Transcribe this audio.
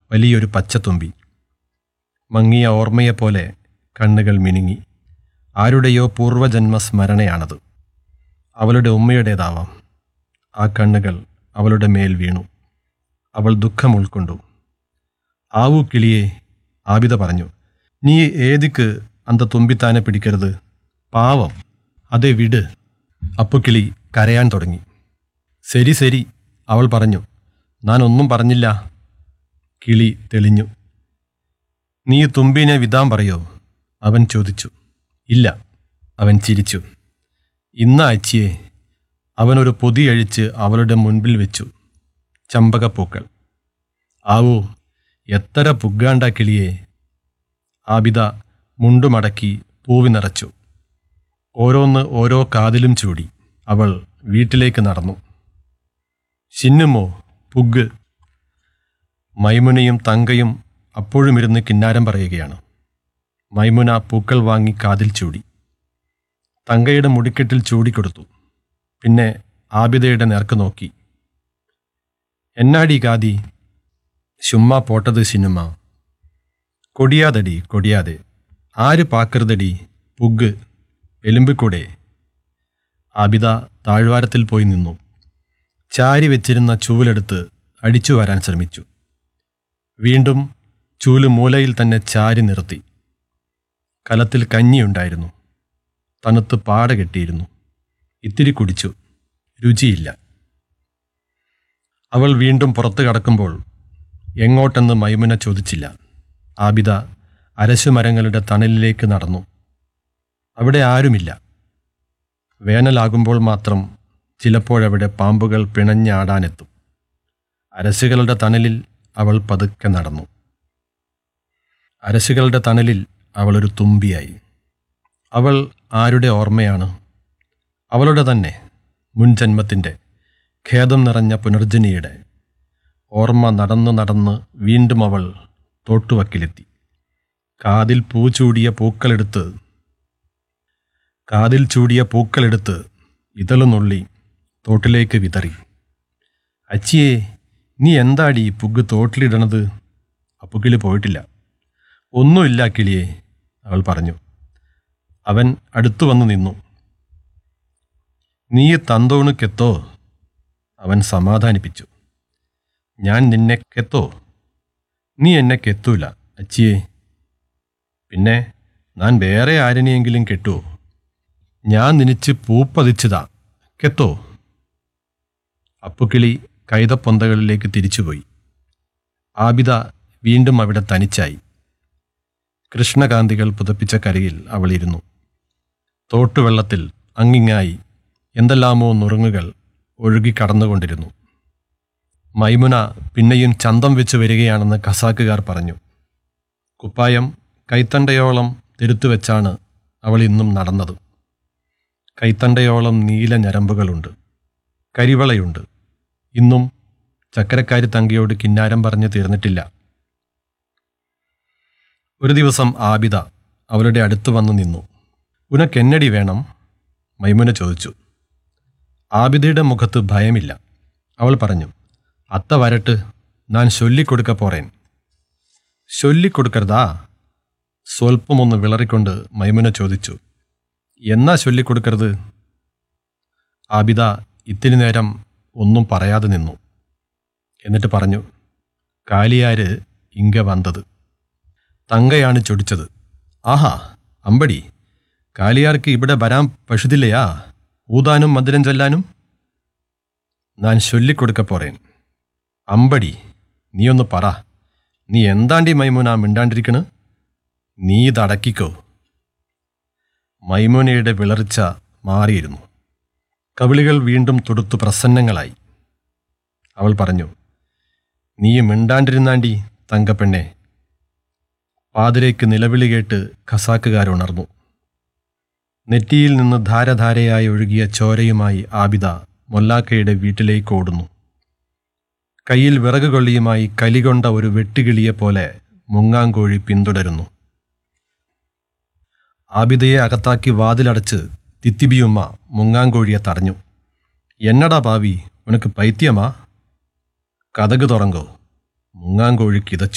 വലിയൊരു പച്ചത്തുമ്പി മങ്ങിയ ഓർമ്മയെപ്പോലെ കണ്ണുകൾ മിനുങ്ങി ആരുടെയോ പൂർവജന്മ സ്മരണയാണത് അവളുടെ ഉമ്മയുടേതാവാം ആ കണ്ണുകൾ അവളുടെ മേൽ വീണു അവൾ ദുഃഖം ഉൾക്കൊണ്ടു ആവൂ കിളിയെ ആബിദ പറഞ്ഞു നീ ഏതിക്ക് അന്ത തുമ്പിത്താനെ പിടിക്കരുത് പാവം അതെ വിട് അപ്പുക്കിളി കരയാൻ തുടങ്ങി ശരി ശരി അവൾ പറഞ്ഞു ഞാൻ ഒന്നും പറഞ്ഞില്ല കിളി തെളിഞ്ഞു നീ തുമ്പിനെ വിധാൻ പറയോ അവൻ ചോദിച്ചു ഇല്ല അവൻ ചിരിച്ചു ഇന്ന അച്ചിയെ അവനൊരു പൊതിയഴിച്ച് അവളുടെ മുൻപിൽ വെച്ചു ചമ്പകപ്പൂക്കൾ ആവൂ എത്ര പുഗ്ഗാണ്ട കിളിയെ ആബിദ മുണ്ടുമടക്കി പൂവി നിറച്ചു ഓരോന്ന് ഓരോ കാതിലും ചൂടി അവൾ വീട്ടിലേക്ക് നടന്നു ചിന്നുമോ പുഗ് മൈമുനയും തങ്കയും അപ്പോഴും ഇരുന്ന് കിന്നാരം പറയുകയാണ് മൈമുന പൂക്കൾ വാങ്ങി കാതിൽ ചൂടി തങ്കയുടെ മുടിക്കെട്ടിൽ ചൂടിക്കൊടുത്തു പിന്നെ ആബിദയുടെ നേർക്ക് നോക്കി എന്നാടി കാതി ചുമ്മാ പോട്ടത് സിനിമ കൊടിയാതടി കൊടിയാതെ ആര് പാക്കരുതടി പുഗ് എലുമ്പിക്കൂടെ ആബിദ താഴ്വാരത്തിൽ പോയി നിന്നു ചാരി വെച്ചിരുന്ന ചൂലെടുത്ത് അടിച്ചു വരാൻ ശ്രമിച്ചു വീണ്ടും ചൂല് മൂലയിൽ തന്നെ ചാരി നിർത്തി കലത്തിൽ കഞ്ഞിയുണ്ടായിരുന്നു തണുത്ത് പാട കെട്ടിയിരുന്നു ഇത്തിരി കുടിച്ചു രുചിയില്ല അവൾ വീണ്ടും പുറത്തു കടക്കുമ്പോൾ എങ്ങോട്ടെന്ന് മൈമുന ചോദിച്ചില്ല ആബിദ അരശുമരങ്ങളുടെ തണലിലേക്ക് നടന്നു അവിടെ ആരുമില്ല വേനലാകുമ്പോൾ മാത്രം ചിലപ്പോഴവിടെ പാമ്പുകൾ പിണഞ്ഞാടാനെത്തും അരശുകളുടെ തണലിൽ അവൾ പതുക്കെ നടന്നു അരശുകളുടെ തണലിൽ അവളൊരു തുമ്പിയായി അവൾ ആരുടെ ഓർമ്മയാണ് അവളുടെ തന്നെ മുൻജന്മത്തിൻ്റെ ഖേദം നിറഞ്ഞ പുനർജനിയുടെ ഓർമ്മ നടന്നു നടന്ന് വീണ്ടും അവൾ തോട്ടുവക്കിലെത്തി കാതിൽ പൂ ചൂടിയ പൂക്കളെടുത്ത് കാതിൽ ചൂടിയ പൂക്കളെടുത്ത് ഇതളുനുള്ളി തോട്ടിലേക്ക് വിതറി അച്ചിയെ നീ എന്താടി ഈ പുഗ് തോട്ടിലിടണത് അപ്പുക്കിളി പോയിട്ടില്ല ഒന്നുമില്ല കിളിയെ അവൾ പറഞ്ഞു അവൻ അടുത്തു വന്നു നിന്നു നീ തന്തോണ് കെത്തോ അവൻ സമാധാനിപ്പിച്ചു ഞാൻ നിന്നെ കെത്തോ നീ എന്നെ കെത്തൂല അച്ചിയെ പിന്നെ ഞാൻ വേറെ ആരിനെയെങ്കിലും കെട്ടുവോ ഞാൻ നിനിച്ച് പൂപ്പതിച്ചതാ കെത്തോ അപ്പുക്കിളി കൈതപ്പൊന്തകളിലേക്ക് തിരിച്ചുപോയി ആബിദ വീണ്ടും അവിടെ തനിച്ചായി കൃഷ്ണകാന്തികൾ പുതപ്പിച്ച കരയിൽ അവൾ ഇരുന്നു തോട്ടുവെള്ളത്തിൽ അങ്ങിങ്ങായി എന്തെല്ലാമോ നുറുങ്ങുകൾ ഒഴുകി കടന്നുകൊണ്ടിരുന്നു മൈമുന പിന്നെയും ചന്തം വെച്ച് വരികയാണെന്ന് ഖസാക്കുകാർ പറഞ്ഞു കുപ്പായം കൈത്തണ്ടയോളം തിരുത്തു വെച്ചാണ് അവൾ ഇന്നും നടന്നത് കൈത്തണ്ടയോളം നീല ഞരമ്പുകളുണ്ട് കരിവളയുണ്ട് ഇന്നും ചക്കരക്കാരി തങ്കയോട് കിന്നാരം പറഞ്ഞ് തീർന്നിട്ടില്ല ഒരു ദിവസം ആബിദ അവളുടെ അടുത്ത് വന്നു നിന്നു ഉനക്കെന്നടി വേണം മൈമുന ചോദിച്ചു ആബിദയുടെ മുഖത്ത് ഭയമില്ല അവൾ പറഞ്ഞു അത്ത വരട്ട് ഞാൻ ചൊല്ലിക്കൊടുക്ക പോറേൻ ചൊല്ലിക്കൊടുക്കരുതാ സ്വൽപ്പമൊന്ന് വിളറിക്കൊണ്ട് മൈമുന ചോദിച്ചു എന്നാ ചൊല്ലിക്കൊടുക്കരുത് ആബിദ ഇത്തിരി നേരം ഒന്നും പറയാതെ നിന്നു എന്നിട്ട് പറഞ്ഞു കാലിയാര് ഇങ്ക വന്നത് തങ്കയാണ് ചൊടിച്ചത് ആഹാ അമ്പടി കാലിയാർക്ക് ഇവിടെ വരാൻ പശുതില്ലയാ ഊതാനും മധുരം ചൊല്ലാനും ഞാൻ ചൊല്ലിക്കൊടുക്ക പോറേൻ അമ്പടി നീയൊന്ന് പറ നീ എന്താണ്ടി മൈമൂന മിണ്ടാണ്ടിരിക്കണ് നീ ഇതടക്കിക്കോ മൈമൂനയുടെ വിളർച്ച മാറിയിരുന്നു കവിളികൾ വീണ്ടും തുടുത്തു പ്രസന്നങ്ങളായി അവൾ പറഞ്ഞു നീ മിണ്ടാണ്ടിരുന്നാണ്ടി തങ്കപ്പെണ്ണെ പാതിരയ്ക്ക് നിലവിളി കേട്ട് ഖസാക്കുകാരുണർന്നു നെറ്റിയിൽ നിന്ന് ധാരധാരയായി ഒഴുകിയ ചോരയുമായി ആബിദ മൊല്ലാക്കയുടെ വീട്ടിലേക്ക് ഓടുന്നു കയ്യിൽ വിറകുകൊള്ളിയുമായി കലികൊണ്ട ഒരു വെട്ടുകിളിയെ പോലെ മുങ്ങാങ്കോഴി പിന്തുടരുന്നു ആബിദയെ അകത്താക്കി വാതിലടച്ച് തിത്തിബിയുമ്മ മുങ്ങാങ്കോഴിയെ തടഞ്ഞു എന്നടാ ഭാവി ഉനക്ക് പൈത്യമാ കഥക് തുറങ്കോ മുങ്ങാങ്കോഴി കിതച്ചു